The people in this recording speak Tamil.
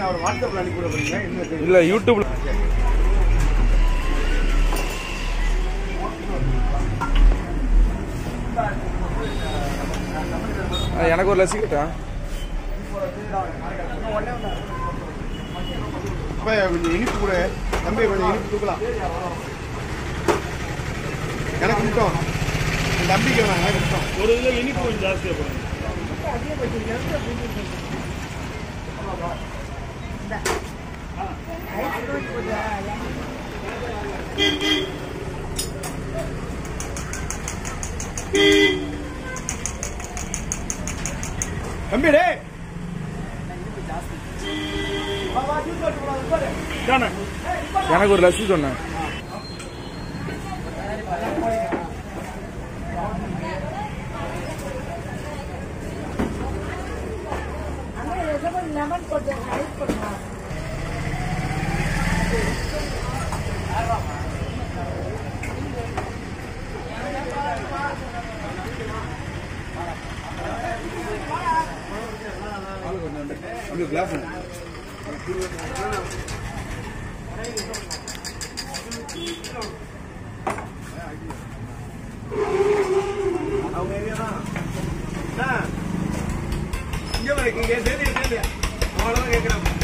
அவர் வாட்ஸ்அப்ல அனுப்பி விட போறீங்க என்ன இல்லை யூடியூப்ல ஆ, எனக்கு ஒரு லசி கேட்டா அப்ப கொஞ்சம் இனிப்பு கூட தம்பி கொஞ்சம் இனிப்பு தூக்கலாம் எனக்கு மட்டும் என் தம்பிக்கு வேணாம் எனக்கு மட்டும் ஒரு கிலோ இனிப்பு கொஞ்சம் ஜாஸ்தியாக போடுங்க தம்பி டே தானே எனக்கு ஒரு லசி சொன்னேன் லெமன் கொஞ்சம் ஹெல்ப் பண்ணுங்க தம்பி கிளாஸ் அவங்க ஏரியா தான் இங்க வரைக்கும் இங்க சேர்ந்து சேர்ந்து அவ்வளோதான் கேட்குறாங்க